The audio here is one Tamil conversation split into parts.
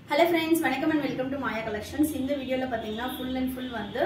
ஹலோ ஃப்ரெண்ட்ஸ் வணக்கம் and welcome to Maya collections இந்த வீடியோவில் பார்த்தீங்கன்னா ஃபுல் அண்ட் ஃபுல் வந்து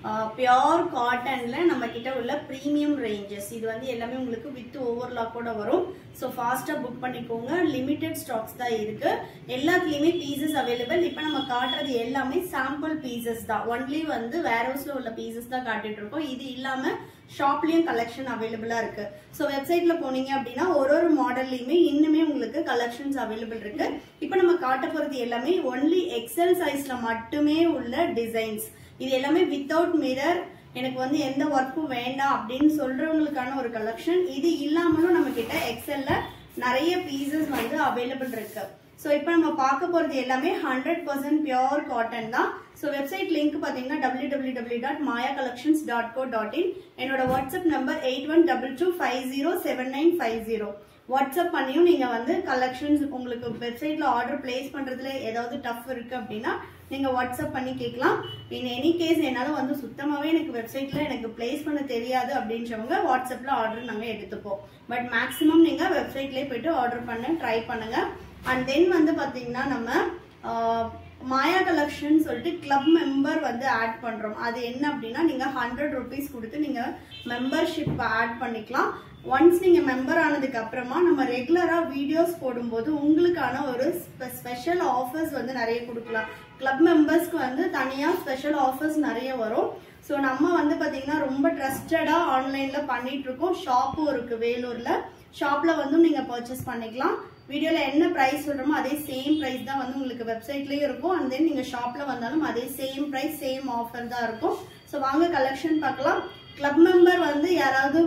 பியோர் காட்டனில் நம்ம கிட்ட உள்ள ப்ரீமியம் ரேஞ்சஸ் இது வந்து எல்லாமே உங்களுக்கு வித் ஓவர்லாக்கோட வரும் ஸோ ஃபாஸ்ட்டாக புக் பண்ணிக்கோங்க லிமிடெட் ஸ்டாக்ஸ் தான் இருக்கு எல்லாத்துலேயுமே பீசஸ் அவைலபிள் இப்போ நம்ம காட்டுறது எல்லாமே சாம்பிள் பீசஸ் தான் ஒன்லி வந்து வேர் ஹவுஸில் உள்ள பீசஸ் தான் காட்டிட்டு இருக்கோம் இது இல்லாமல் ஷாப்லயும் கலெக்ஷன் அவைலபிளா இருக்கு ஸோ வெப்சைட்ல போனீங்க அப்படின்னா ஒரு ஒரு மாடல்லையுமே இன்னுமே உங்களுக்கு கலெக்ஷன்ஸ் அவைலபிள் இருக்கு இப்போ நம்ம காட்ட போறது எல்லாமே ஒன்லி எக்ஸல் சைஸ்ல மட்டுமே உள்ள டிசைன்ஸ் இது எல்லாமே வித்தவுட் மிரர் எனக்கு வந்து எந்த ஒர்க்கும் வேண்டாம் அப்படின்னு சொல்றவங்களுக்கான ஒரு கலெக்ஷன் இது இல்லாமலும் நம்ம கிட்ட எக்ஸல்ல நிறைய பீசஸ் வந்து அவைலபிள் இருக்கு ஸோ இப்போ நம்ம பார்க்க போகிறது எல்லாமே ஹண்ட்ரட் பர்சன்ட் பியோர் காட்டன் தான் ஸோ வெப்சைட் லிங்க் பார்த்தீங்கன்னா W W W dot Maya collections dot co dot in என்னோட WhatsApp number eight one double two five zero seven nine five zero WhatsApp பண்ணியும் நீங்கள் வந்து கலெக்ஷன்ஸ் உங்களுக்கு வெப்சைட்டில் ஆர்டர் பிளேஸ் பண்ணுறதுல ஏதாவது டஃப் இருக்குது அப்படின்னா நீங்கள் வாட்ஸ்அப் பண்ணி கேட்கலாம் இன் எனி கேஸ் என்னால் வந்து சுத்தமாகவே எனக்கு வெப்சைட்டில் எனக்கு பிளேஸ் பண்ண தெரியாது அப்படின்றவங்க வாட்ஸ்அப்பில் ஆர்டர் நாங்கள் எடுத்துப்போம் பட் மேக்ஸிமம் நீங்கள் வெப்சைட்லேயே போயிட்டு ஆர்டர் பண்ண ட்ரை பண்ணுங்கள் அண்ட் தென் வந்து பார்த்தீங்கன்னா நம்ம ஆஹ், மாயா கலெக்ஷன் சொல்லிட்டு கிளப் மெம்பர் வந்து ஆட் பண்றோம் அது என்ன அப்படின்னா நீங்க ஹண்ட்ரட் ருபீஸ் கொடுத்து நீங்க மெம்பர்ஷிப் ஆட் பண்ணிக்கலாம் ஒன்ஸ் நீங்க மெம்பர் ஆனதுக்கு அப்புறமா நம்ம ரெகுலரா வீடியோஸ் போடும்போது உங்களுக்கான ஒரு ஸ்பெஷல் ஆஃபர்ஸ் வந்து நிறைய கொடுக்கலாம் கிளப் மெம்பர்ஸ்க்கு வந்து தனியா ஸ்பெஷல் ஆஃபர்ஸ் நிறைய வரும் ஸோ நம்ம வந்து பாத்தீங்கன்னா ரொம்ப ட்ரஸ்டடா ஆன்லைன்ல பண்ணிட்டு இருக்கோம் ஷாப்பும் இருக்கு வேலூர்ல ஷாப்ல வந்து நீங்க பர்ச்சேஸ் பண்ணிக்கலாம் வீடியோல என்ன பிரைஸ் சொல்றோமோ அதே சேம் பிரைஸ் தான் வந்து உங்களுக்கு வெப்சைட்லயும் இருக்கும் அண்ட் தென் நீங்க ஷாப்ல வந்தாலும் அதே சேம் பிரைஸ் சேம் ஆஃபர் தான் இருக்கும் ஸோ வாங்க கலெக்ஷன் பார்க்கலாம் கிளப் மெம்பர் வந்து யாராவது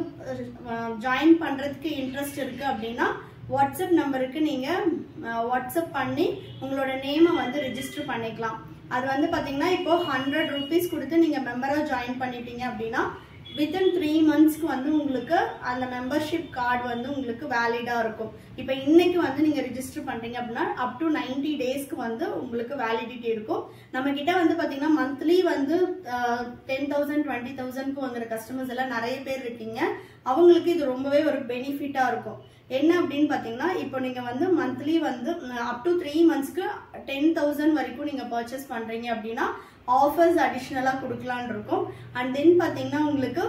ஜாயின் பண்றதுக்கு இன்ட்ரெஸ்ட் இருக்கு அப்படின்னா வாட்ஸ்அப் நம்பருக்கு நீங்க வாட்ஸ்அப் பண்ணி உங்களோட நேமை வந்து ரெஜிஸ்டர் பண்ணிக்கலாம் அது வந்து பாத்தீங்கன்னா இப்போ ஹண்ட்ரட் ருபீஸ் கொடுத்து நீங்க மெம்பரா ஜாயின் பண்ணிட்டீங்க அப்படின்னா வித்தின் த்ரீ மந்த்ஸ்க்கு வந்து உங்களுக்கு அந்த மெம்பர்ஷிப் கார்டு வந்து உங்களுக்கு வேலிடா இருக்கும் இப்போ இன்னைக்கு வந்து நீங்க ரிஜிஸ்டர் பண்றீங்க அப்படின்னா அப் டு நைன்டி டேஸ்க்கு வந்து உங்களுக்கு வேலிடிட்டி இருக்கும் நம்ம கிட்ட வந்து பாத்தீங்கன்னா மந்த்லி வந்து டென் தௌசண்ட் டுவெண்ட்டி தௌசண்ட்க்கு வாங்குற கஸ்டமர்ஸ் எல்லாம் நிறைய பேர் இருக்கீங்க அவங்களுக்கு இது ரொம்பவே ஒரு பெனிஃபிட்டா இருக்கும் என்ன அப்படின்னு பார்த்தீங்கன்னா இப்போ நீங்கள் வந்து மந்த்லி வந்து அப் டு த்ரீ மந்த்ஸ்க்கு டென் தௌசண்ட் வரைக்கும் நீங்கள் பர்ச்சேஸ் பண்ணுறீங்க அப்படின்னா ஆஃபர்ஸ் அடிஷ்னலாக கொடுக்கலான் இருக்கும் அண்ட் தென் பார்த்தீங்கன்னா உங்களுக்கு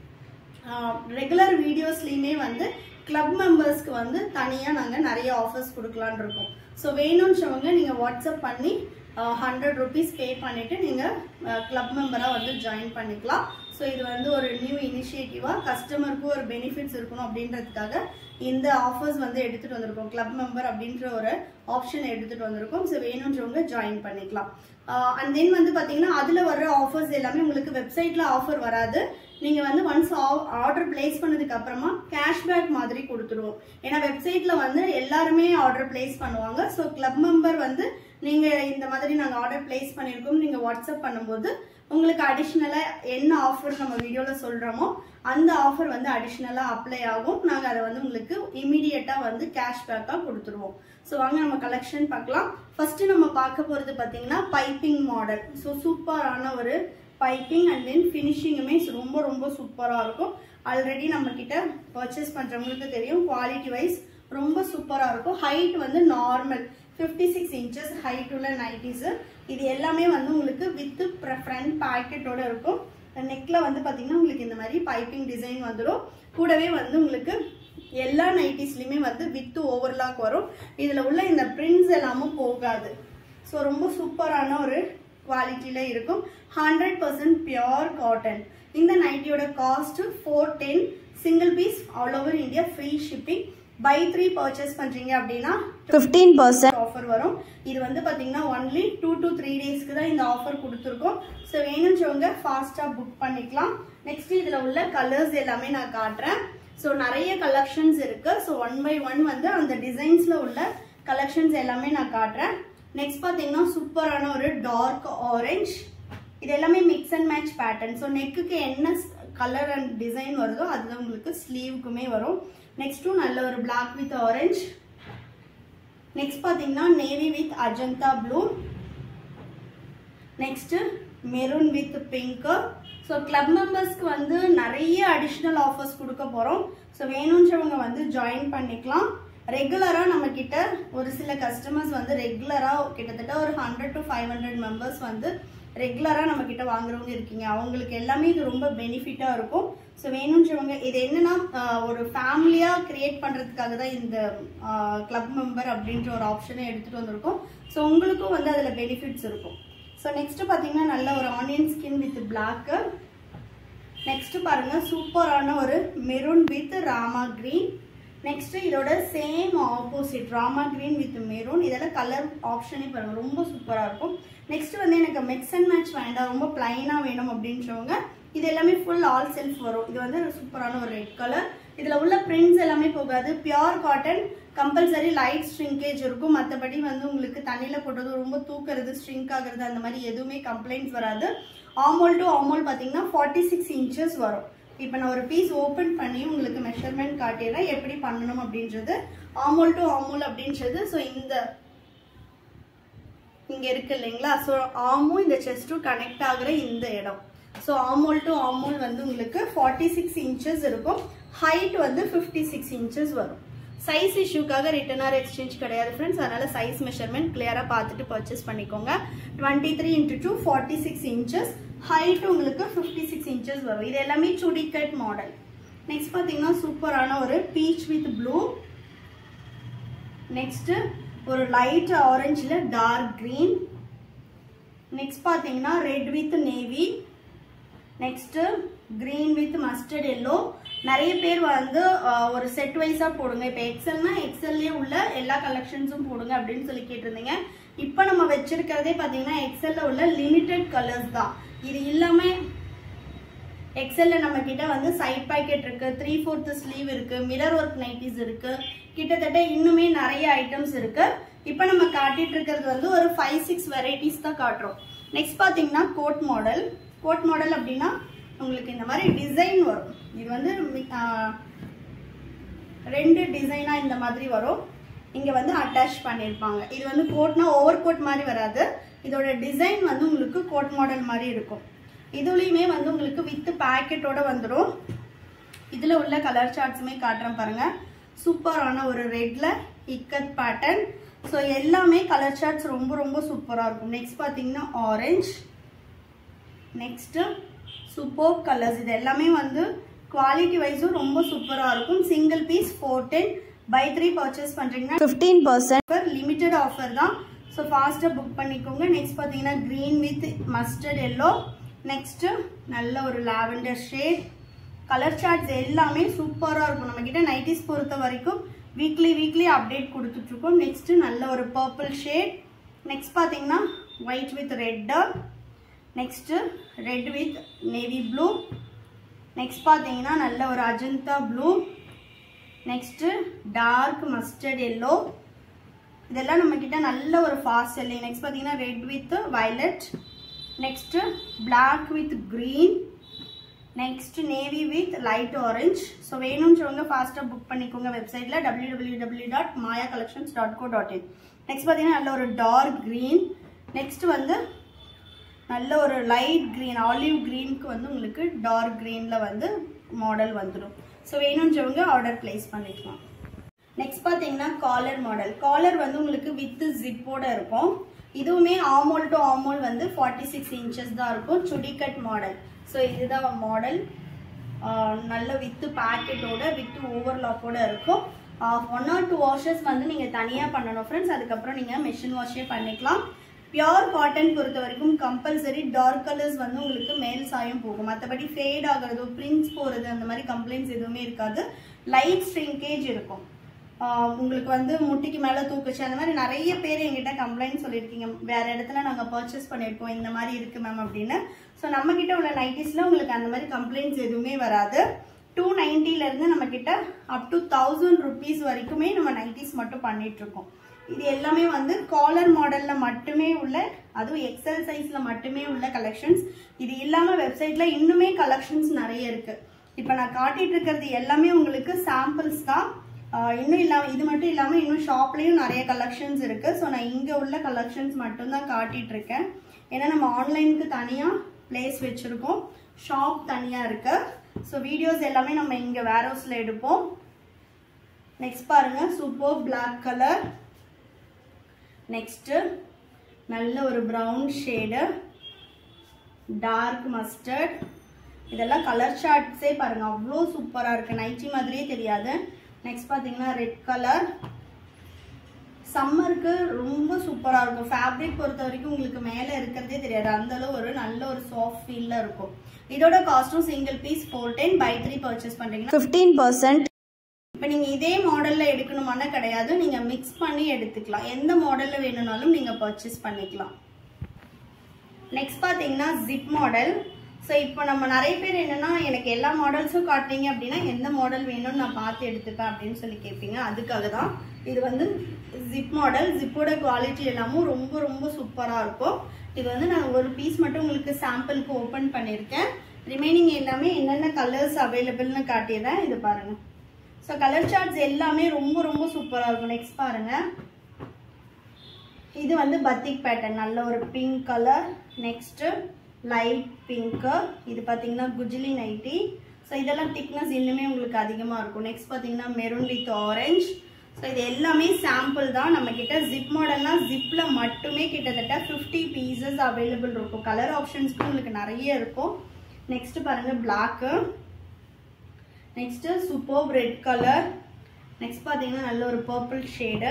ரெகுலர் வீடியோஸ்லேயுமே வந்து கிளப் மெம்பர்ஸ்க்கு வந்து தனியாக நாங்கள் நிறைய ஆஃபர்ஸ் கொடுக்கலான் இருக்கோம் ஸோ வேணுன்றவங்க நீங்கள் வாட்ஸ்அப் பண்ணி ஹண்ட்ரட் ருபீஸ் பே பண்ணிவிட்டு நீங்கள் கிளப் மெம்பராக வந்து ஜாயின் பண்ணிக்கலாம் ஸோ இது வந்து ஒரு நியூ இனிஷியேட்டிவாக கஸ்டமருக்கும் ஒரு பெனிஃபிட்ஸ் இருக்கணும் அப்படின்றதுக்காக இந்த ஆஃபர்ஸ் வந்து எடுத்துகிட்டு வந்திருக்கோம் கிளப் மெம்பர் அப்படின்ற ஒரு ஆப்ஷன் எடுத்துகிட்டு வந்திருக்கோம் ஸோ வேணுன்றவங்க ஜாயின் பண்ணிக்கலாம் அண்ட் தென் வந்து பார்த்தீங்கன்னா அதில் வர்ற ஆஃபர்ஸ் எல்லாமே உங்களுக்கு வெப்சைட்டில் ஆஃபர் வராது நீங்கள் வந்து ஒன்ஸ் ஆர்டர் பிளேஸ் பண்ணதுக்கு அப்புறமா கேஷ்பேக் மாதிரி கொடுத்துருவோம் ஏன்னா வெப்சைட்டில் வந்து எல்லாருமே ஆர்டர் பிளேஸ் பண்ணுவாங்க ஸோ கிளப் மெம்பர் வந்து நீங்கள் இந்த மாதிரி நாங்கள் ஆர்டர் பிளேஸ் பண்ணியிருக்கோம் நீங்கள் வாட்ஸ்அப் பண்ணும்போது உங்களுக்கு அடிஷ்னலாக என்ன ஆஃபர் நம்ம வீடியோவில் சொல்கிறோமோ அந்த ஆஃபர் வந்து அடிஷ்னலாக அப்ளை ஆகும் நாங்கள் அதை வந்து உங்களுக்கு இமீடியட்டாக வந்து கேஷ்பேக்காக கொடுத்துருவோம் ஸோ வாங்க நம்ம கலெக்ஷன் பார்க்கலாம் ஃபர்ஸ்ட் நம்ம பார்க்க போகிறது பார்த்தீங்கன்னா பைப்பிங் மாடல் ஸோ சூப்பரான ஒரு பைப்பிங் அண்ட் தென் ஃபினிஷிங்குமே ரொம்ப ரொம்ப சூப்பராக இருக்கும் ஆல்ரெடி நம்ம கிட்ட பர்ச்சேஸ் பண்ணுறவங்களுக்கு தெரியும் குவாலிட்டி வைஸ் ரொம்ப சூப்பராக இருக்கும் ஹைட் வந்து normal fifty six inches height உள்ள நைட்டிஸு இது எல்லாமே வந்து உங்களுக்கு வித் ஃப்ரண்ட் பேக்கெட்டோட இருக்கும் நெக்கில் வந்து பார்த்தீங்கன்னா உங்களுக்கு இந்த மாதிரி பைப்பிங் டிசைன் வந்துடும் கூடவே வந்து உங்களுக்கு எல்லா நைட்டிஸ்லையுமே வந்து வித் ஓவர்லாக் வரும் இதில் உள்ள இந்த பிரிண்ட்ஸ் எல்லாமும் போகாது ஸோ ரொம்ப சூப்பரான ஒரு குவாலிட்டியில் இருக்கும் ஹண்ட்ரட் பர்சன்ட் பியோர் காட்டன் இந்த நைட்டியோட cost four ten single piece all over India free shipping buy three purchase பண்ணுறீங்க அப்படின்னா ஃபிஃப்டீன் பர்சன்ட் ஆஃபர் வரும் இது வந்து பார்த்தீங்கன்னா ஒன்லி டூ டு த்ரீ டேஸ்க்கு தான் இந்த ஆஃபர் கொடுத்துருக்கோம் ஸோ வேணுன்றவங்க ஃபாஸ்ட்டாக புக் பண்ணிக்கலாம் நெக்ஸ்ட் இதில் உள்ள கலர்ஸ் எல்லாமே நான் காட்டுறேன் ஸோ நிறைய கலெக்ஷன்ஸ் இருக்கு ஸோ ஒன் பை ஒன் வந்து அந்த டிசைன்ஸில் உள்ள கலெக்ஷன்ஸ் எல்லாமே நான் காட்டுறேன் நெக்ஸ்ட் பார்த்தீங்கன்னா சூப்பரான ஒரு டார்க் ஆரஞ்ச் இது எல்லாமே mix and match pattern so நெக்குக்கு என்ன கலர் அண்ட் டிசைன் வருதோ அதுதான் உங்களுக்கு ஸ்லீவுக்குமே வரும் நெக்ஸ்ட்டும் நல்ல ஒரு பிளாக் வித் ஆரஞ்ச் நெக்ஸ்ட் பார்த்தீங்கன்னா navy with Ajanta blue next maroon with pink so club மெம்பர்ஸ்க்கு வந்து நிறைய அடிஷ்னல் ஆஃபர்ஸ் கொடுக்க போகிறோம் ஸோ வேணுன்றவங்க வந்து ஜாயின் பண்ணிக்கலாம் ரெகுலராக நம்ம கிட்ட ஒரு சில கஸ்டமர்ஸ் வந்து ரெகுலராக கிட்டத்தட்ட ஒரு hundred to five hundred members வந்து ரெகுலராக நம்ம கிட்ட வாங்குறவங்க இருக்கீங்க அவங்களுக்கு எல்லாமே இது ரொம்ப பெனிஃபிட்டாக இருக்கும் ஸோ வேணுன்றவங்க இது என்னன்னா ஆஹ், ஒரு ஃபேமிலியாக கிரியேட் பண்ணுறதுக்காக தான் இந்த கிளப் மெம்பர் அப்படின்ற ஒரு ஆப்ஷனை எடுத்துகிட்டு வந்திருக்கோம் ஸோ உங்களுக்கும் வந்து அதில் பெனிஃபிட்ஸ் இருக்கும் ஸோ நெக்ஸ்ட் பார்த்தீங்கன்னா நல்ல ஒரு onion skin with black next பாருங்க சூப்பரான ஒரு maroon with rama green next இதோட same opposite rama green with maroon இதெல்லாம் கலர் ஆப்ஷனே பாருங்க ரொம்ப சூப்பரா இருக்கும் நெக்ஸ்ட் வந்து எனக்கு மிக்ஸ் அண்ட் மேட்ச் வேண்டாம் ரொம்ப பிளைனா வேணும் அப்படின்றவங்க இது எல்லாமே ஃபுல் ஆல் செல்ஃப் வரும் இது வந்து சூப்பரான ஒரு ரெட் கலர் இதுல உள்ள பிரிண்ட்ஸ் எல்லாமே போகாது pure cotton compulsory light shrinkage இருக்கும் மற்றபடி வந்து உங்களுக்கு தண்ணியில் போட்டது ரொம்ப தூக்குறது ஸ்ட்ரிங்க் ஆகுறது அந்த மாதிரி எதுவுமே கம்ப்ளைண்ட்ஸ் வராது ஆமோல் டு ஆமோல் பார்த்தீங்கன்னா ஃபார்ட்டி சிக்ஸ் இன்ச்சஸ் வரும் இப்போ நான் ஒரு பீஸ் ஓப்பன் பண்ணி உங்களுக்கு மெஷர்மெண்ட் காட்டிடுறேன் எப்படி பண்ணணும் அப்படின்றது ஆமோல் டு ஆமோல் அப்படின்றது ஸோ இந்த இங்க இருக்கு இல்லைங்களா ஸோ ஆமும் இந்த செஸ்ட்டும் கனெக்ட் ஆகுற இந்த இடம் ஸோ ஆமோல் டு ஆமோல் வந்து உங்களுக்கு ஃபார்ட்டி சிக்ஸ் இன்ச்சஸ் இருக்கும் ஹைட் வந்து ஃபிஃப்டி சிக்ஸ் இன்ச்சஸ் வரும் சைஸ் இஷ்யூக்காக ரிட்டர்ன் ஆர் எக்ஸ்சேஞ்ச் கிடையாது ஃப்ரெண்ட்ஸ் அதனால சைஸ் மெஷர்மெண்ட் கிளியராக பார்த்துட்டு பர்ச்சேஸ் பண்ணிக்கோங்க twenty three into two forty six inches height உங்களுக்கு ஃபிஃப்டி சிக்ஸ் இன்ச்சஸ் வரும் இது எல்லாமே சுடி கட் மாடல் நெக்ஸ்ட் பார்த்தீங்கன்னா சூப்பரான ஒரு பீச் வித் ப்ளூ நெக்ஸ்ட் ஒரு லைட் ஆரஞ்சில் டார்க் green நெக்ஸ்ட் பார்த்தீங்கன்னா red with navy next green with mustard yellow நிறைய பேர் வந்து ஆஹ், ஒரு செட் வைஸா போடுங்க இப்போ எக்ஸல்னா எக்ஸல்லே உள்ள எல்லா கலெக்ஷன்ஸும் போடுங்க அப்படின்னு சொல்லி கேட்டிருந்தீங்க இப்போ நம்ம வச்சிருக்கிறதே பார்த்தீங்கன்னா எக்ஸல்ல உள்ள லிமிடெட் கலர்ஸ் தான் இது இல்லாம எக்ஸல்ல நம்ம கிட்ட வந்து சைட் பாக்கெட் இருக்கு த்ரீ ஃபோர்த் ஸ்லீவ் இருக்கு மிரர் ஒர்க் நைட்டிஸ் இருக்கு கிட்டத்தட்ட இன்னுமே நிறைய ஐட்டம்ஸ் இருக்கு இப்போ நம்ம காட்டிட்டு இருக்கிறது வந்து ஒரு ஃபைவ் சிக்ஸ் வெரைட்டிஸ் தான் காட்டுறோம் நெக்ஸ்ட் பாத்தீங்கன்னா கோட் மாடல் கோட் மாடல் அப்படின்னா உங்களுக்கு இந்த மாதிரி டிசைன் வரும் இது வந்து மி- ஆஹ், ரெண்டு டிசைனா இந்த மாதிரி வரும் இங்க வந்து அட்டாச் பண்ணிருப்பாங்க இது வந்து கோட்னா ஓவர் கோட் மாதிரி வராது இதோட டிசைன் வந்து உங்களுக்கு கோட் மாடல் மாதிரி இருக்கும் இதுலயுமே வந்து உங்களுக்கு வித் பேக்கெட்டோட வந்துடும் இதுல உள்ள கலர் சார்ட்ஸுமே காட்டுறேன் பாருங்க சூப்பரான ஒரு ரெட்ல இக்கத் பேட்டர்ன் ஸோ எல்லாமே கலர் சார்ட்ஸ் ரொம்ப ரொம்ப சூப்பரா இருக்கும் நெக்ஸ்ட் பாத்தீங்கன்னா ஆரஞ்சு நெக்ஸ்ட் சூப்பர் கலர்ஸ் இது எல்லாமே வந்து குவாலிட்டி வைஸும் ரொம்ப சூப்பரா இருக்கும் single piece four ten buy three purchase பண்றீங்கன்னா ஃபிஃப்டீன் பர்சன்ட் லிமிடெட் ஆஃபர் தான் ஸோ ஃபாஸ்ட்டாக புக் பண்ணிக்கோங்க நெக்ஸ்ட் பார்த்தீங்கன்னா green with mustard yellow next நல்ல ஒரு லாவெண்டர் ஷேட் கலர் சார்ட்ஸ் எல்லாமே சூப்பராக இருக்கும் நம்ம கிட்ட நைட்டிஸ் பொறுத்த வரைக்கும் வீக்லி வீக்லி அப்டேட் கொடுத்துட்ருக்கோம் நெக்ஸ்ட் நல்ல ஒரு பர்பிள் ஷேட் நெக்ஸ்ட் பார்த்தீங்கன்னா white with red next red with navy blue next பார்த்தீங்கன்னா நல்ல ஒரு Ajanta blue next dark mustard yellow இதெல்லாம் நம்ம கிட்ட நல்ல ஒரு ஃபாஸ்ட் செல்லிங் நெக்ஸ்ட் பார்த்தீங்கன்னா red with violet next black with green next navy with light orange so வேணும்ன்றவங்க ஃபாஸ்ட்டாக புக் பண்ணிக்கோங்க வெப்சைட்டில் W W W dot Maya collections dot co dot in next பார்த்தீங்கன்னா நல்ல ஒரு டார்க் க்ரீன் நெக்ஸ்ட் வந்து நல்ல ஒரு லைட் க்ரீன் ஆலிவ் க்ரீனுக்கு வந்து உங்களுக்கு டார்க் க்ரீனில் வந்து மாடல் வந்துடும் ஸோ வேணுன்றவங்க ஆர்டர் ப்ளேஸ் பண்ணிக்கலாம் நெக்ஸ்ட் பார்த்தீங்கன்னா காலர் மாடல் காலர் வந்து உங்களுக்கு வித் ஜிப்போட இருக்கும் இதுவுமே ஆமோல் டு ஆமோல் வந்து ஃபார்ட்டி சிக்ஸ் இன்ச்சஸ் தான் இருக்கும் சுடி கட் மாடல் ஸோ இதுதான் மாடல் நல்ல வித்து பேக்கெட்டோட வித்து ஓவர்லாக்கோட இருக்கும் ஒன் ஆர் டூ வாஷஸ் வந்து நீங்கள் தனியாக பண்ணணும் ஃப்ரெண்ட்ஸ் அதுக்கப்புறம் நீங்கள் மிஷின் வாஷே பண்ணிக்கலாம் பியோர் காட்டன் பொறுத்த வரைக்கும் கம்பல்சரி டார்க் கலர்ஸ் வந்து உங்களுக்கு மேல் சாயம் போகும் மற்றபடி ஃபேட் ஆகுறதோ பிரிண்ட்ஸ் போகிறது அந்த மாதிரி கம்ப்ளைண்ட்ஸ் எதுவுமே இருக்காது லைட் ஸ்ட்ரிங்கேஜ் இருக்கும் ஆஹ் உங்களுக்கு வந்து முட்டிக்கு மேலே தூக்குச்சு அந்த மாதிரி நிறைய பேர் எங்கிட்ட கம்ப்ளைண்ட் சொல்லியிருக்கீங்க வேற இடத்துல நாங்கள் பர்ச்சேஸ் பண்ணியிருக்கோம் இந்த மாதிரி இருக்கு மேம் அப்படின்னு ஸோ நம்ம கிட்ட உள்ள நைட்டிஸ்ல உங்களுக்கு அந்த மாதிரி கம்ப்ளைண்ட்ஸ் எதுவுமே வராது டூ இருந்து நம்ம கிட்ட அப் டு தௌசண்ட் ருபீஸ் வரைக்குமே நம்ம நைட்டிஸ் மட்டும் பண்ணிட்டு இருக்கோம் இது எல்லாமே வந்து காலர் மாடல்ல மட்டுமே உள்ள அதுவும் எக்ஸல் சைஸ்ல மட்டுமே உள்ள கலெக்ஷன்ஸ் இது இல்லாம வெப்சைட்ல இன்னுமே கலெக்ஷன்ஸ் நிறைய இருக்கு இப்போ நான் காட்டிட்டு இருக்கிறது எல்லாமே உங்களுக்கு சாம்பிள்ஸ் தான் ஆஹ் இன்னும் இல்லாம இது மட்டும் இல்லாம இன்னும் ஷாப்லயும் நிறைய கலெக்ஷன்ஸ் இருக்கு ஸோ நான் இங்க உள்ள கலெக்ஷன்ஸ் மட்டும் தான் காட்டிட்டு இருக்கேன் ஏன்னா நம்ம ஆன்லைனுக்கு தனியா பிளேஸ் வச்சிருக்கோம் ஷாப் தனியா இருக்கு ஸோ வீடியோஸ் எல்லாமே நம்ம இங்க வேர் ஹவுஸ்ல எடுப்போம் நெக்ஸ்ட் பாருங்க சூப்பர் பிளாக் கலர் நெக்ஸ்ட்டு நல்ல ஒரு ப்ரௌன் ஷேடு டார்க் மஸ்டர்ட் இதெல்லாம் கலர் ஷார்ட்ஸே பாருங்க அவ்வளோ சூப்பராக இருக்குது நைட்டி மாதிரியே தெரியாது நெக்ஸ்ட் பார்த்தீங்கன்னா ரெட் கலர் சம்மருக்கு ரொம்ப சூப்பராக இருக்கும் ஃபேப்ரிக் பொறுத்த வரைக்கும் உங்களுக்கு மேலே இருக்கிறதே தெரியாது அந்த அளவு ஒரு நல்ல ஒரு சாஃப்ட் ஃபீலில் இருக்கும் இதோட காஸ்ட்டும் single piece four ten buy three purchase பண்ணுறீங்கன்னா ஃபிஃப்டீன் பர்சன்ட் இப்போ நீங்கள் இதே மாடலில் எடுக்கணுமானா கிடையாது நீங்கள் மிக்ஸ் பண்ணி எடுத்துக்கலாம் எந்த மாடலில் வேணும்னாலும் நீங்கள் பர்ச்சேஸ் பண்ணிக்கலாம் நெக்ஸ்ட் பார்த்தீங்கன்னா ஜிப் மாடல் ஸோ இப்போ நம்ம நிறைய பேர் என்னன்னா எனக்கு எல்லா மாடல்ஸும் காட்டுறீங்க அப்படின்னா எந்த மாடல் வேணும்னு நான் பார்த்து எடுத்துப்பேன் அப்படின்னு சொல்லி கேட்பீங்க அதுக்காக தான் இது வந்து ஜிப் மாடல் ஜிப்போட குவாலிட்டி எல்லாமும் ரொம்ப ரொம்ப சூப்பராக இருக்கும் இது வந்து நான் ஒரு பீஸ் மட்டும் உங்களுக்கு சாம்பிளுக்கு ஓப்பன் பண்ணியிருக்கேன் ரிமைனிங் எல்லாமே என்னென்ன கலர்ஸ் அவைலபிள்னு காட்டிடுறேன் இது பாருங்கள் ஸோ கலர் சார்ட்ஸ் எல்லாமே ரொம்ப ரொம்ப சூப்பராக இருக்கும் நெக்ஸ்ட் பாருங்கள் இது வந்து பத்திக் பேட்டர்ன் நல்ல ஒரு pink colour next light pink இது பார்த்தீங்கன்னா குஜிலி நைட்டி ஸோ இதெல்லாம் திக்னஸ் இன்னுமே உங்களுக்கு அதிகமாக இருக்கும் நெக்ஸ்ட் பார்த்தீங்கன்னா மெரூன் வித் ஆரஞ்ச் ஸோ இது எல்லாமே சாம்பிள் தான் நம்ம கிட்ட ஜிப் மாடல்னா ஜிப்பில் மட்டுமே கிட்டத்தட்ட ஃபிஃப்டி பீசஸ் அவைலபிள் இருக்கும் கலர் ஆப்ஷன்ஸ்க்கு உங்களுக்கு நிறைய இருக்கும் நெக்ஸ்ட் பாருங்க black next super red colour next பார்த்தீங்கன்னா நல்ல ஒரு பர்பிள் ஷேடு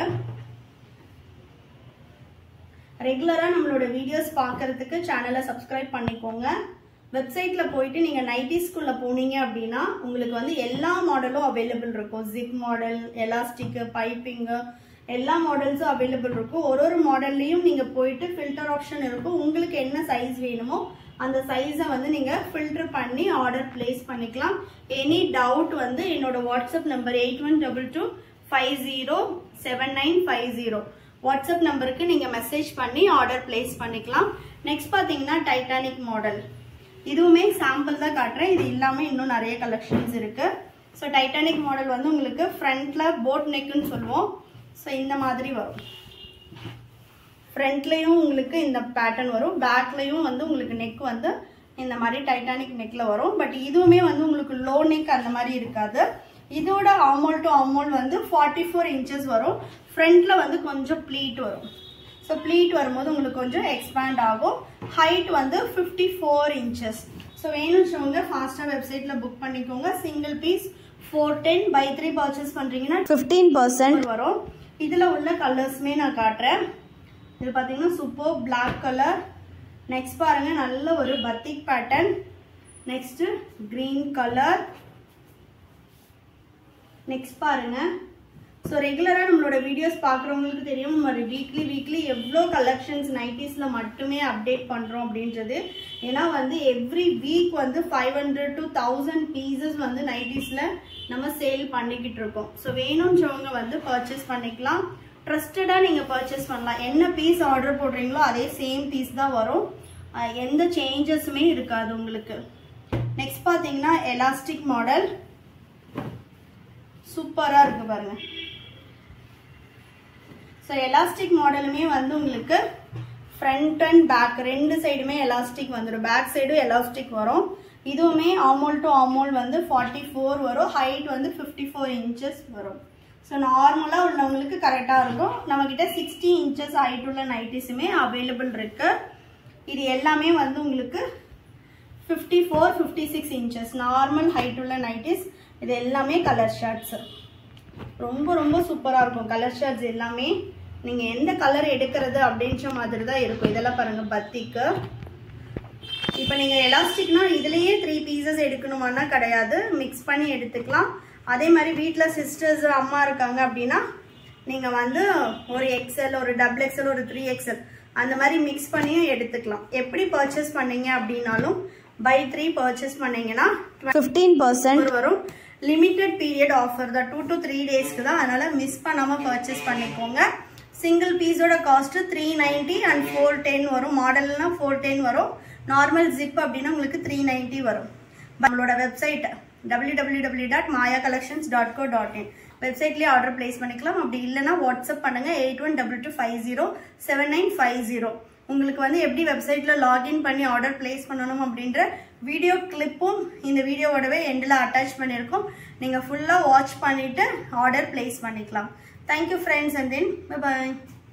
ரெகுலராக நம்மளோட வீடியோஸ் பார்க்கறதுக்கு சேனலை சப்ஸ்கிரைப் பண்ணிக்கோங்க வெப்சைட்டில் போயிட்டு நீங்கள் நைட்டிஸ்குள்ளே போனீங்க அப்படின்னா உங்களுக்கு வந்து எல்லா மாடலும் அவைலபிள் இருக்கும் ஜிப் மாடல் எலாஸ்டிக்கு பைப்பிங்கு எல்லா மாடல்ஸும் அவைலபிள் இருக்கும் ஒரு ஒரு மாடல்லையும் நீங்கள் போயிட்டு ஃபில்டர் ஆப்ஷன் இருக்கும் உங்களுக்கு என்ன சைஸ் வேணுமோ அந்த சைஸை வந்து நீங்கள் ஃபில்டர் பண்ணி ஆர்டர் பிளேஸ் பண்ணிக்கலாம் எனி டவுட் வந்து என்னோட WhatsApp number eight one double two five zero seven nine five zero WhatsApp நம்பருக்கு நீங்கள் மெசேஜ் பண்ணி ஆர்டர் பிளேஸ் பண்ணிக்கலாம் நெக்ஸ்ட் பார்த்தீங்கன்னா டைட்டானிக் மாடல் இதுவுமே சாம்பிள் தான் காட்டுறேன் இது இல்லாமல் இன்னும் நிறைய கலெக்ஷன்ஸ் இருக்கு ஸோ டைட்டானிக் மாடல் வந்து உங்களுக்கு ஃப்ரண்ட்ல போட் நெக்குன்னு சொல்லுவோம் ஸோ இந்த மாதிரி வரும் ஃப்ரண்ட்லேயும் உங்களுக்கு இந்த பேட்டர்ன் வரும் பேக்லேயும் வந்து உங்களுக்கு நெக் வந்து இந்த மாதிரி டைட்டானிக் நெக்கில் வரும் பட் இதுவுமே வந்து உங்களுக்கு லோ நெக் அந்த மாதிரி இருக்காது இதோட ஆமோல் டு ஆமோல் வந்து ஃபார்ட்டி ஃபோர் இன்ச்சஸ் வரும் ஃப்ரண்ட்டில் வந்து கொஞ்சம் ப்ளீட் வரும் ஸோ ப்ளீட் வரும்போது உங்களுக்கு கொஞ்சம் எக்ஸ்பேண்ட் ஆகும் ஹைட் வந்து ஃபிஃப்டி ஃபோர் இன்ச்சஸ் ஸோ வேணும்னு ஃபாஸ்ட்டாக வெப்சைட்டில் புக் பண்ணிக்கோங்க single piece four ten buy three purchase பண்ணுறீங்கன்னா ஃபிஃப்டீன் பர்சன்ட் வரும் இதில் உள்ள கலர்ஸுமே நான் காட்டுறேன் இது பார்த்தீங்கன்னா சூப்பர் பிளாக் கலர் நெக்ஸ்ட் பாருங்க நல்ல ஒரு batik pattern next green colour next பாருங்க ஸோ ரெகுலராக நம்மளோட வீடியோஸ் பார்க்குறவங்களுக்கு தெரியும் நம்ம வீக்லி வீக்லி எவ்வளோ கலெக்ஷன்ஸ் நைட்டிஸில் மட்டுமே அப்டேட் பண்ணுறோம் அப்படின்றது ஏன்னா வந்து எவ்ரி வீக் வந்து five hundred to thousand pieces வந்து நைட்டிஸில் நம்ம சேல் பண்ணிக்கிட்டு இருக்கோம் ஸோ வேணுன்றவங்க வந்து பர்ச்சேஸ் பண்ணிக்கலாம் ட்ரஸ்டடாக நீங்கள் பர்ச்சேஸ் பண்ணலாம் என்ன பீஸ் ஆர்டர் போடுறீங்களோ அதே சேம் பீஸ் தான் வரும் அஹ் எந்த சேஞ்சஸுமே இருக்காது உங்களுக்கு நெக்ஸ்ட் பார்த்தீங்கன்னா எலாஸ்டிக் மாடல் சூப்பராக இருக்கு பாருங்க ஸோ எலாஸ்டிக் மாடலுமே வந்து உங்களுக்கு ஃப்ரண்ட் அண்ட் பேக் ரெண்டு சைடுமே எலாஸ்டிக் வந்துடும் பேக் சைடும் எலாஸ்டிக் வரும் இதுவுமே ஆமோல் டு ஆமோல் வந்து ஃபார்ட்டி ஃபோர் வரும் ஹைட் வந்து ஃபிஃப்டி ஃபோர் இன்ச்சஸ் வரும் ஸோ நார்மலாக உள்ளவங்களுக்கு கரெக்டாக இருக்கும் நம்மக்கிட்ட சிக்ஸ்டி இன்ச்சஸ் ஹைட் உள்ள நைட்டிஸுமே அவைலபிள் இருக்கு இது எல்லாமே வந்து உங்களுக்கு fifty four fifty six inches normal height உள்ள நைட்டிஸ் இது எல்லாமே கலர் ஷர்ட்ஸ் ரொம்ப ரொம்ப சூப்பராக இருக்கும் கலர் ஷர்ட்ஸ் எல்லாமே நீங்கள் எந்த கலர் எடுக்கிறது அப்படின்ற மாதிரி தான் இருக்கும் இதெல்லாம் பாருங்கள் பத்திக்கு இப்போ நீங்கள் எலாஸ்டிக்னா இதுலேயே த்ரீ பீசஸ் எடுக்கணுமானா கிடையாது மிக்ஸ் பண்ணி எடுத்துக்கலாம் அதே மாதிரி வீட்டில் சிஸ்டர்ஸ் அம்மா இருக்காங்க அப்படின்னா நீங்கள் வந்து ஒரு எக்ஸல் ஒரு டபுள் எக்ஸல் ஒரு த்ரீ எக்ஸல் அந்த மாதிரி மிக்ஸ் பண்ணியும் எடுத்துக்கலாம் எப்படி பர்ச்சேஸ் பண்ணீங்க அப்படின்னாலும் பை த்ரீ பர்ச்சேஸ் பண்ணீங்கன்னா ஃபிஃப்டீன் பர்சன்ட் வரும் லிமிட்டட் பீரியட் ஆஃபர் தான் டூ டு த்ரீ டேஸ்க்கு தான் அதனால் மிஸ் பண்ணாமல் பர்ச்சேஸ் பண்ணிக்கோங்க சிங்கிள் பீஸோட cost three ninety and four ten வரும் மாடல்னா ஃபோர் டென் வரும் நார்மல் ஜிப் அப்படின்னா உங்களுக்கு த்ரீ நைன்ட்டி வரும் நம்மளோட website W W W dot Maya collections dot co dot இன் வெப்சைட்லேயே ஆர்டர் பிளேஸ் பண்ணிக்கலாம் அப்படி இல்லைனா வாட்ஸ்அப் பண்ணுங்க eight one double two five zero seven nine five zero உங்களுக்கு வந்து எப்படி வெப்சைட்டில் லாகின் பண்ணி ஆர்டர் பிளேஸ் பண்ணணும் அப்படின்ற வீடியோ கிளிப்பும் இந்த வீடியோவோடவே எண்டில் அட்டாச் பண்ணியிருக்கோம் நீங்கள் ஃபுல்லாக வாட்ச் பண்ணிவிட்டு ஆர்டர் பிளேஸ் பண்ணிக்கலாம் thank you friends and then bye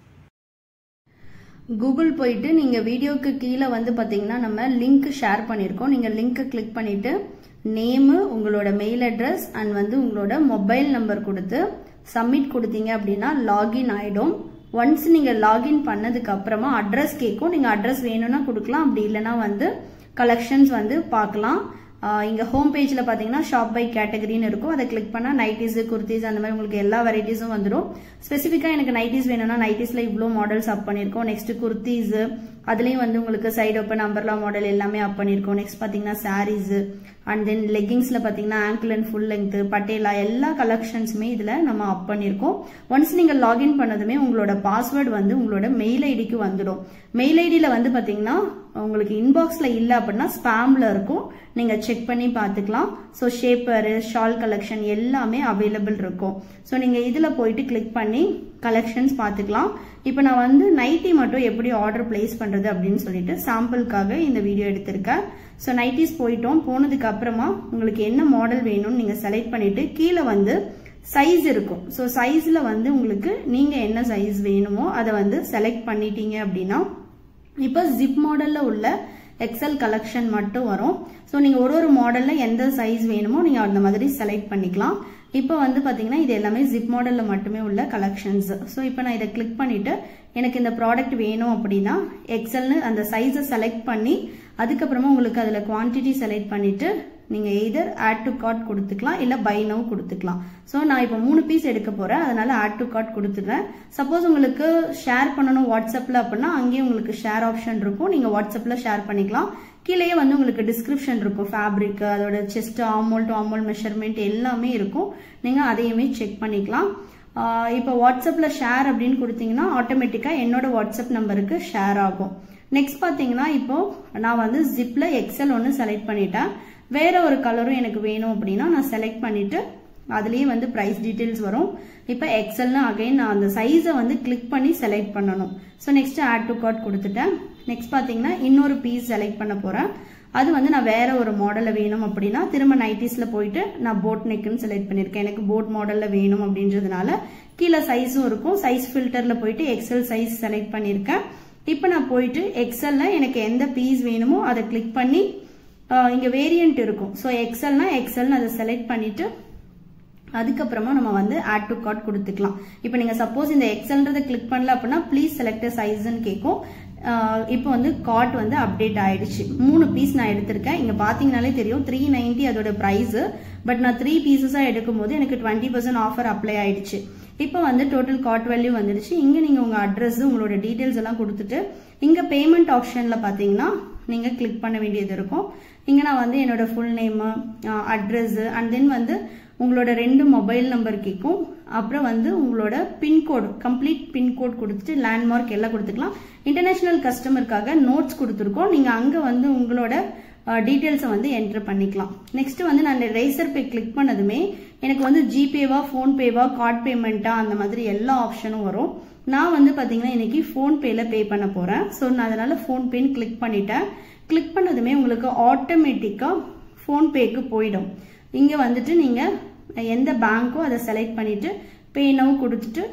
Google போயிட்டு நீங்கள் வீடியோக்கு கீழே வந்து பார்த்தீங்கன்னா நம்ம லிங்க் ஷேர் பண்ணியிருக்கோம் நீங்கள் லிங்க்கை கிளிக் பண்ணிவிட்டு நேமு உங்களோட மெயில் அட்ரஸ் அண்ட் வந்து உங்களோட மொபைல் நம்பர் கொடுத்து சப்மிட் கொடுத்தீங்க அப்படின்னா லாகின் ஆகிடும் ஒன்ஸ் நீங்கள் லாகின் பண்ணதுக்கு அப்புறமா அட்ரஸ் கேட்கும் நீங்கள் அட்ரஸ் வேணும்னா கொடுக்கலாம் அப்படி இல்லைன்னா வந்து கலெக்ஷன்ஸ் வந்து பார்க்கலாம் இங்கே ஹோம் பேஜில் பார்த்தீங்கன்னா ஷாப் பை கேட்டகரின்னு இருக்கும் அதை கிளிக் பண்ணால் நைட்டிஸ் குர்த்திஸ் அந்த மாதிரி உங்களுக்கு எல்லா வெரைட்டிஸும் வந்துடும் ஸ்பெசிஃபிக்காக எனக்கு நைட்டிஸ் வேணும்னா நைட்டிஸில் இவ்வளோ மாடல்ஸ் அப் பண்ணியிருக்கோம் நெக்ஸ்ட் குர்த்திஸ் அதுலேயும் வந்து உங்களுக்கு சைடு ஓப்பன் அம்பர்லா மாடல் எல்லாமே அப் பண்ணியிருக்கோம் நெக்ஸ்ட் பார்த்தீங்கன்னா சாரீஸ் அண்ட் தென் லெகிங்ஸில் பார்த்தீங்கன்னா ankle and full length Patiala எல்லா கலெக்ஷன்ஸுமே இதில் நம்ம அப் பண்ணியிருக்கோம் ஒன்ஸ் நீங்கள் லாகின் பண்ணதுமே உங்களோட பாஸ்வேர்டு வந்து உங்களோட மெயில் ஐடிக்கு வந்துடும் மெயில் ஐடியில் வந்து பார்த்தீங்கன்னா உங்களுக்கு இன்பாக்ஸில் இல்லை அப்படின்னா ஸ்பேமில் இருக்கும் நீங்கள் செக் பண்ணி பார்த்துக்கலாம் ஸோ ஷேப்பரு ஷால் கலெக்ஷன் எல்லாமே அவைலபிள் இருக்கும் ஸோ நீங்கள் இதில் போயிட்டு கிளிக் பண்ணி கலெக்ஷன்ஸ் பார்த்துக்கலாம் இப்போ நான் வந்து நைட்டி மட்டும் எப்படி ஆர்டர் பிளேஸ் பண்ணுறது அப்படின்னு சொல்லிட்டு சாம்பிளுக்காக இந்த வீடியோ எடுத்திருக்கேன் ஸோ நைட்டிஸ் போயிட்டோம் போனதுக்கு அப்புறமா உங்களுக்கு என்ன மாடல் வேணும்னு நீங்கள் செலக்ட் பண்ணிட்டு கீழே வந்து சைஸ் இருக்கும் ஸோ சைஸில் வந்து உங்களுக்கு நீங்கள் என்ன சைஸ் வேணுமோ அதை வந்து செலக்ட் பண்ணிட்டீங்க அப்படின்னா இப்போ ஜிப் மாடலில் உள்ள எக்ஸல் கலெக்ஷன் மட்டும் வரும் ஸோ நீங்கள் ஒரு ஒரு மாடலில் எந்த சைஸ் வேணுமோ நீங்கள் அந்த மாதிரி செலக்ட் பண்ணிக்கலாம் இப்போ வந்து பார்த்தீங்கன்னா இது எல்லாமே ஜிப் மாடலில் மட்டுமே உள்ள கலெக்ஷன்ஸ் ஸோ இப்போ நான் இதை கிளிக் பண்ணிவிட்டு எனக்கு இந்த ப்ராடக்ட் வேணும் அப்படின்னா எக்ஸல்னு அந்த சைஸை செலக்ட் பண்ணி அதுக்கப்புறமா உங்களுக்கு அதில் குவான்டிட்டி செலக்ட் பண்ணிவிட்டு நீங்கள் எய்தர் ஆட் டு கார்ட் கொடுத்துக்கலாம் இல்லை பை நவ் கொடுத்துக்கலாம் ஸோ நான் இப்போ மூணு பீஸ் எடுக்க போகிறேன் அதனால ஆட் டு கார்ட் கொடுத்துட்றேன் சப்போஸ் உங்களுக்கு ஷேர் பண்ணணும் வாட்ஸ்அப்பில் அப்படின்னா அங்கேயே உங்களுக்கு ஷேர் ஆப்ஷன் இருக்கும் நீங்கள் வாட்ஸ்அப்பில் ஷேர் பண்ணிக்கலாம் கீழேயே வந்து உங்களுக்கு டிஸ்கிரிப்ஷன் இருக்கும் ஃபேப்ரிக் அதோட chest armhole to armhole measurement எல்லாமே இருக்கும் நீங்கள் அதையுமே செக் பண்ணிக்கலாம் இப்போ வாட்ஸ்அப்பில் ஷேர் அப்படின்னு கொடுத்தீங்கன்னா ஆட்டோமேட்டிக்காக என்னோட வாட்ஸ்அப் நம்பருக்கு ஷேர் ஆகும் நெக்ஸ்ட் பார்த்தீங்கன்னா இப்போ நான் வந்து ஜிப்பில் எக்ஸல் ஒன்று செலக்ட் பண்ணிட்டேன் வேற ஒரு கலரும் எனக்கு வேணும் அப்படின்னா நான் செலக்ட் பண்ணிட்டு அதுலேயே வந்து ப்ரைஸ் டீட்டெயில்ஸ் வரும் இப்போ எக்ஸல்னு அகைன் நான் அந்த சைஸை வந்து கிளிக் பண்ணி செலக்ட் பண்ணணும் so next add to cart கொடுத்துட்டேன் நெக்ஸ்ட் பார்த்தீங்கன்னா இன்னொரு பீஸ் செலக்ட் பண்ண போகிறேன் அது வந்து நான் வேற ஒரு மாடலில் வேணும் அப்படின்னா திரும்ப நைட்டிஸில் போயிட்டு நான் போட் நெக்குன்னு செலக்ட் பண்ணியிருக்கேன் எனக்கு போட் மாடலில் வேணும் அப்படின்றதுனால கீழே சைஸும் இருக்கும் சைஸ் ஃபில்டரில் போயிட்டு எக்ஸல் சைஸ் செலக்ட் பண்ணியிருக்கேன் இப்போ நான் போயிட்டு எக்ஸல்ல எனக்கு எந்த பீஸ் வேணுமோ அதை கிளிக் பண்ணி இங்கே வேரியண்ட் இருக்கும் ஸோ எக்ஸல்னா எக்ஸல்னு அதை செலக்ட் பண்ணிட்டு அதுக்கப்புறமா நம்ம வந்து ஆட் டு கார்ட் கொடுத்துக்கலாம் இப்போ நீங்கள் சப்போஸ் இந்த எக்ஸல்ன்றதை கிளிக் பண்ணல அப்படின்னா ப்ளீஸ் செலக்ட் சைஸ்ன்னு கேட்கும் இப்போ வந்து கார்ட் வந்து அப்டேட் ஆயிடுச்சு மூணு பீஸ் நான் எடுத்திருக்கேன் இங்கே பார்த்தீங்கனாலே தெரியும் த்ரீ நைன்டி அதோட ப்ரைஸ் பட் நான் த்ரீ பீசஸாக எடுக்கும் போது எனக்கு டுவெண்ட்டி பர்சன்ட் ஆஃபர் அப்ளை ஆயிடுச்சு இப்போ வந்து டோட்டல் கார்ட் வேல்யூ வந்துடுச்சு இங்கே நீங்கள் உங்கள் அட்ரஸ் உங்களோட டீட்டெயில்ஸ் எல்லாம் கொடுத்துட்டு இங்கே பேமெண்ட் ஆப்ஷனில் பார்த்தீங்கன்னா நீங்கள் கிளிக் பண்ண வேண்டியது இருக்கும் இங்கே நான் வந்து என்னோட full name address and then வந்து உங்களோட ரெண்டு மொபைல் நம்பர் கேட்கும் அப்புறம் வந்து உங்களோட பின்கோடு கம்ப்ளீட் பின்கோட் கொடுத்துட்டு லேண்ட்மார்க் எல்லாம் கொடுத்துக்கலாம் இன்டர்நேஷனல் கஸ்டமருக்காக நோட்ஸ் கொடுத்துருக்கோம் நீங்கள் அங்கே வந்து உங்களோட டீட்டெயில்ஸை வந்து என்ட்ரு பண்ணிக்கலாம் நெக்ஸ்ட் வந்து நான் ரேசர் பே கிளிக் பண்ணதுமே எனக்கு வந்து ஜிபேவா ஃபோன்பேவா கார்ட் பேமெண்ட்டா அந்த மாதிரி எல்லா ஆப்ஷனும் வரும் நான் வந்து பார்த்தீங்கன்னா இன்னைக்கு ஃபோன்பேல பே பண்ண போகிறேன் ஸோ நான் அதனால ஃபோன்பேன்னு கிளிக் பண்ணிட்டேன் கிளிக் பண்ணதுமே உங்களுக்கு ஆட்டோமேட்டிக்காக ஃபோன்பேக்கு போயிடும் இங்கே வந்துட்டு நீங்கள் எந்த பேங்க்கோ அதை செலக்ட் பண்ணிவிட்டு பே நவ் கொடுத்துட்டு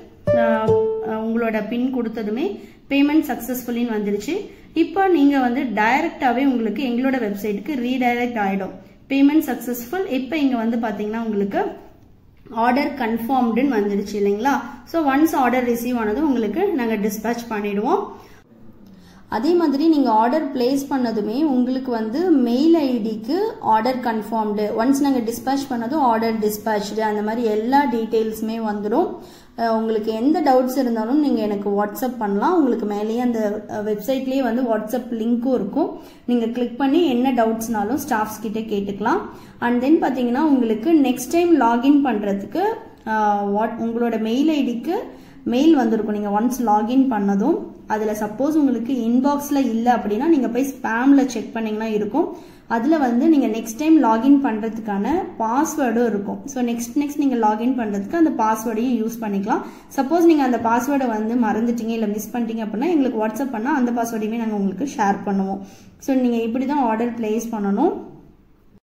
உங்களோட பின் கொடுத்ததுமே பேமெண்ட் சக்ஸஸ்ஃபுல்லின்னு வந்துருச்சு இப்போ நீங்கள் வந்து டைரெக்டாகவே உங்களுக்கு எங்களோட வெப்சைட்டுக்கு ரீடைரக்ட் ஆகிடும் பேமெண்ட் சக்ஸஸ்ஃபுல் இப்போ இங்கே வந்து பார்த்தீங்கன்னா உங்களுக்கு ஆர்டர் கன்ஃபார்ம்டுன்னு வந்துடுச்சு இல்லைங்களா ஸோ ஒன்ஸ் ஆர்டர் ரிசீவ் ஆனதும் உங்களுக்கு நாங்கள் டிஸ்பேச் பண்ணிடுவோம் அதே மாதிரி நீங்கள் ஆர்டர் பிளேஸ் பண்ணதுமே உங்களுக்கு வந்து மெயில் ஐடிக்கு ஆர்டர் கன்ஃபார்ம்டு ஒன்ஸ் நாங்கள் டிஸ்பேச் பண்ணதும் ஆர்டர் டிஸ்பேச்டு அந்த மாதிரி எல்லா டீட்டெயில்ஸுமே வந்துடும் உங்களுக்கு எந்த டவுட்ஸ் இருந்தாலும் நீங்கள் எனக்கு வாட்ஸ்அப் பண்ணலாம் உங்களுக்கு மேலேயே அந்த வெப்சைட்லேயே வந்து வாட்ஸ்அப் லிங்க்கும் இருக்கும் நீங்கள் கிளிக் பண்ணி என்ன டவுட்ஸ்னாலும் ஸ்டாஃப்ஸ் கிட்டே கேட்டுக்கலாம் அண்ட் தென் பார்த்தீங்கன்னா உங்களுக்கு நெக்ஸ்ட் டைம் லாகின் பண்ணுறதுக்கு வாட் உங்களோட மெயில் ஐடிக்கு மெயில் வந்திருக்கும் நீங்கள் ஒன்ஸ் லாகின் பண்ணதும் அதில் சப்போஸ் உங்களுக்கு இன்பாக்ஸில் இல்லை அப்படின்னா நீங்கள் போய் ஸ்பேமில் செக் பண்ணிங்கன்னா இருக்கும் அதில் வந்து நீங்கள் நெக்ஸ்ட் டைம் லாகின் பண்ணுறதுக்கான பாஸ்வேர்டும் இருக்கும் ஸோ நெக்ஸ்ட் நெக்ஸ்ட் நீங்கள் லாகின் பண்ணுறதுக்கு அந்த பாஸ்வேர்டையும் யூஸ் பண்ணிக்கலாம் சப்போஸ் நீங்கள் அந்த பாஸ்வேர்டை வந்து மறந்துட்டீங்க இல்லை மிஸ் பண்ணிட்டீங்க அப்படின்னா எங்களுக்கு வாட்ஸ்அப் பண்ணால் அந்த பாஸ்வேர்டையுமே நாங்கள் உங்களுக்கு ஷேர் பண்ணுவோம் ஸோ நீங்கள் இப்படி தான் ஆர்டர் பிளேஸ் பண்ணணும்